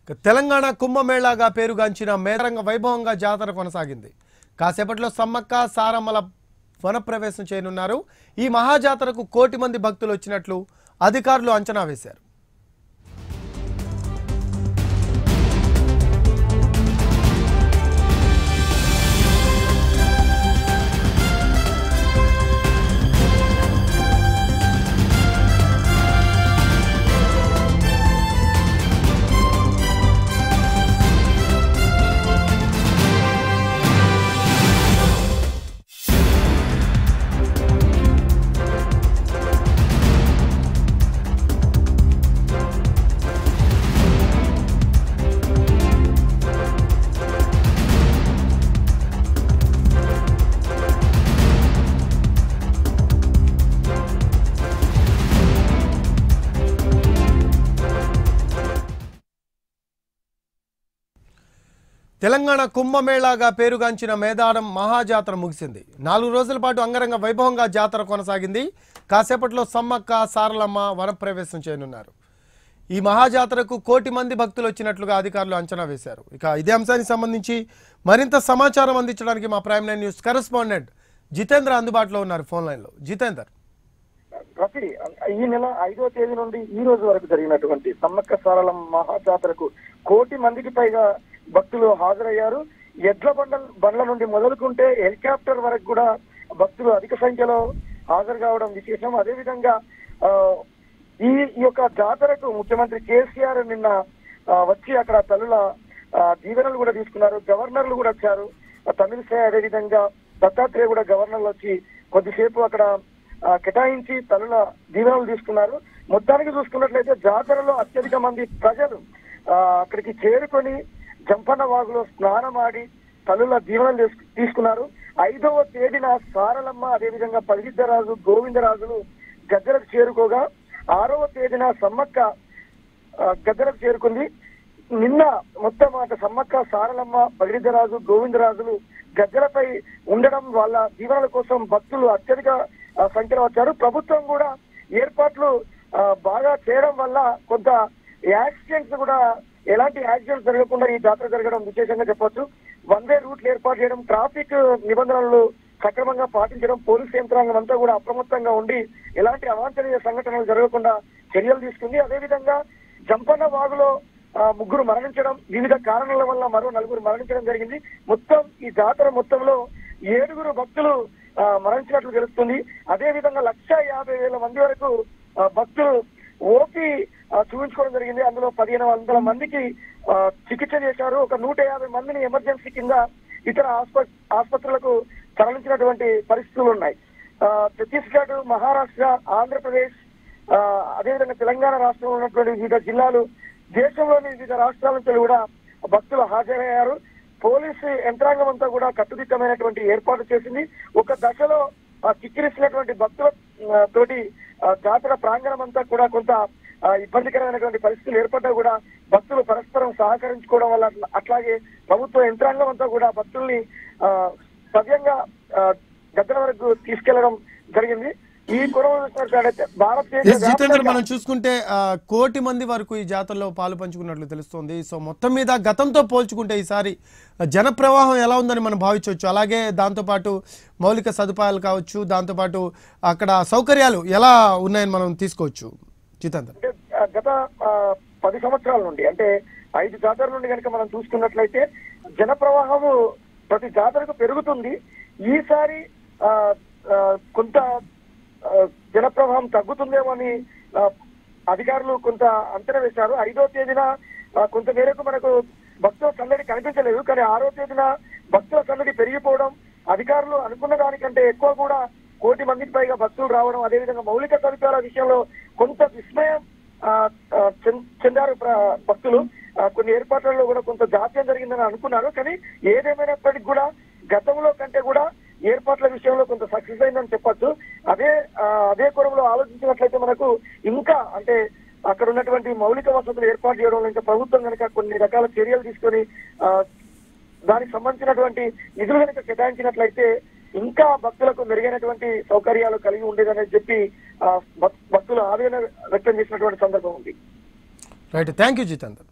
ఇక తెలంగాణ కుంభమేళాగా పేరుగాంచిన మేరంగ వైభవంగా జాతర కొనసాగింది కాసేపట్లో సమ్మక్క సారమ్మల వనప్రవేశం చేయనున్నారు ఈ మహాజాతరకు కోటి మంది భక్తులు వచ్చినట్లు అధికారులు అంచనా వేశారు తెలంగాణ కుంభమేళాగా పేరుగాంచిన మేదారం మహాజాతర ముగిసింది నాలుగు రోజుల పాటు అంగరంగ వైభవంగా జాతర కొనసాగింది కాసేపట్లో సమ్మక్క సారలమ్మ వనప్రవేశం చేయనున్నారు ఈ మహాజాతరకు కోటి మంది భక్తులు వచ్చినట్లుగా అధికారులు అంచనా వేశారు ఇక ఇదే అంశానికి సంబంధించి మరింత సమాచారం అందించడానికి మా prime nine news correspondent Jitendra అందుబాటులో ఉన్నారు ఫోన్ లైన్లో జితేందర్ రఫీ ఈ నెల ఐదో తేదీ నుండి ఈ రోజు వరకు జరిగినటువంటి సమ్మక్క సారల మహాజాతరకు కోటి మందికి పైగా భక్తులు హాజరయ్యారు ఎడ్ల బండ్ల బండ్ల నుండి మొదలుకుంటే హెలికాప్టర్ వరకు కూడా భక్తులు అధిక సంఖ్యలో హాజరు కావడం విశేషం అదేవిధంగా ఆ, ఈ ఈ యొక్క జాతరకు ముఖ్యమంత్రి కేసీఆర్ నిన్న ఆ, వచ్చి అక్కడ తల్లుల ఆ, దీవెనలు కూడా తీసుకున్నారు గవర్నర్లు కూడా వచ్చారు ఆ, తమిళిసై అదేవిధంగా దత్తాత్రేయ కూడా గవర్నర్లు వచ్చి కొద్దిసేపు అక్కడ ఆ, కేటాయించి తల్లుల దీవెనలు తీసుకున్నారు మొత్తానికి చూసుకున్నట్లయితే జాతరలో అత్యధిక మంది ప్రజలు ఆ, అక్కడికి చేరుకొని జంపన్న వాగులో స్నానమాడి తల్లుల దీవెనలు తీసు- తీసుకున్నారు ఐదవ తేదీన సారలమ్మ అదేవిధంగా పగిద్దరాజు గోవిందరాజులు గద్దెలకు చేరుకోగా ఆరవ తేదీన సమ్మక్క ఆ, గద్దెలకు చేరుకుంది నిన్న మొత్తం అటు సమ్మక్క సారలమ్మ పగిడిద్దరాజు గోవిందరాజులు గద్దెలపై ఉండడం వాళ్ళ దీవెనల కోసం భక్తులు అత్యధిక ఆ, సంఖ్యలో వచ్చారు ప్రభుత్వం కూడా ఏర్పాట్లు ఆ, బాగా చేయడం వల్ల కొంత యాక్సిడెంట్స్ కూడా ఎలాంటి యాక్సిడెంట్స్ జరగకుండా ఈ జాతర జరగడం విశేషంగా చెప్పొచ్చు వన్ వే రూట్లు ఏర్పాటు చేయడం ట్రాఫిక్ నిబంధనలు సక్రమంగా పాటించడం పోలీస్ యంత్రాంగం అంతా కూడా అప్రమత్తంగా ఉండి ఎలాంటి అవాంఛనీయ సంఘటనలు జరగకుండా చర్యలు తీసుకుంది అదేవిధంగా జంపన్న వాగులో ఆ, ముగ్గురు మరణించడం వివిధ కారణాల వల్ల మరో నలుగురు మరణించడం జరిగింది మొత్తం ఈ జాతర మొత్తంలో ఏడుగురు భక్తులు ఆ, మరణించినట్లు తెలుస్తుంది అదే విధంగా లక్ష యాభై వేల మంది వరకు ఆ, భక్తులు ఓపీ ఆ, చూపించుకోవడం జరిగింది అందులో పదిహేను వందల మందికి ఆ, చికిత్స చేశారు ఒక నూట యాభై మందిని ఎమర్జెన్సీ కింద ఇతర ఆస్ప ఆసుపత్రులకు తరలించినటువంటి పరిస్థితులు ఉన్నాయి ఆ, ఛత్తీస్గఢ్ మహారాష్ట్ర ఆంధ్రప్రదేశ్ ఆ, అదేవిధంగా తెలంగాణ రాష్ట్రంలో ఉన్నటువంటి వివిధ జిల్లాలు దేశంలోని వివిధ రాష్ట్రాల నుంచి కూడా భక్తులు హాజరయ్యారు పోలీసు యంత్రాంగం అంతా కూడా కట్టుదిట్టమైనటువంటి ఏర్పాటు చేసింది ఒక దశలో ఆ, కిక్కిరిసినటువంటి భక్తుల ఆ, తోటి ఆ, జాతర ప్రాంగణం అంతా కూడా కొంత ఆ, ఇబ్బందికరమైనటువంటి పరిస్థితులు ఏర్పడ్డా కూడా భక్తులు పరస్పరం సహకరించుకోవడం వల్ల అట్లా- అట్లాగే ప్రభుత్వ యంత్రాంగం అంతా కూడా భక్తుల్ని ఆ, సవ్యంగా ఆ, గద్దెల వరకు తీసుకెళ్లడం జరిగింది ఈ కురవ చూసినట్లయితే భారతదేశ ఎస్ జితేందర్ వ్యాప్తంగా- మనం చూసుకుంటే ఆ, కోటి మంది వరకు ఈ జాతరలో పాలు పంచుకున్నట్లు తెలుస్తోంది సో మొత్తం మీద గతంతో పోల్చుకుంటే ఈసారి జన ప్రవాహం ఎలా ఉందని మనం భావించవచ్చు అలాగే దాంతోపాటు మౌలిక సదుపాయాలు కావచ్చు దాంతోపాటు అక్కడ సౌకర్యాలు ఎలా ఉన్నాయని మనం తీసుకోవచ్చు జితేందర్ అంటే ఆ, గత ఆ, పది సంవత్సరాల నుండి అంటే ఐదు జాతరల నుండి కనుక మనం చూసుకున్నట్లయితే జన ప్రవాహము ప్రతి జాతరకు పెరుగుతుంది ఈసారి ఆ, ఆ, కొంత ఆ, జన ప్రవాహం తగ్గుతుందేమో అని ఆ, అధికారులు కొంత అంచనా వేశారు ఐదో తేదీన ఆ, కొంత మేరకు మనకు భక్తుల సందడి కనిపించలేదు కానీ ఆరో తేదీన భక్తుల సందడి పెరిగిపోవడం అధికారులు అనుకున్న దానికంటే ఎక్కువ కూడా కోటి మందికి పైగా భక్తులు రావడం అదేవిధంగా మౌలిక సదుపాయాల విషయంలో కొంత విస్మయం ఆ, ఆ, చెంద- చెందారు ప్ర- భక్తులు ఆ, కొన్ని ఏర్పాట్లలో కూడా కొంత జాప్యం జరిగిందని అనుకున్నారు కానీ ఏదేమైనప్పటికీ కూడా గతంలో కంటే కూడా ఏర్పాట్ల విషయంలో కొంత సక్సెస్ అయిందని చెప్పొచ్చు అదే ఆ, అదే కోణంలో ఆలోచించినట్లయితే మనకు ఇంకా అంటే అక్కడ ఉన్నటువంటి మౌలిక వసతులు ఏర్పాటు చేయడం ఇంకా ప్రభుత్వం కనుక కొన్ని రకాల చర్యలు తీసుకొని ఆ, దానికి సంబంధించినటువంటి నిధులు కనుక కేటాయించినట్లయితే ఇంకా భక్తులకు మెరుగైనటువంటి సౌకర్యాలు కలిగి ఉండేదని చెప్పి ఆ, భక్- భక్తులు ఆవేదన వ్యక్తం చేసినటువంటి సందర్భం ఉంది రైట్ థ్యాంక్ యూ జితేందర్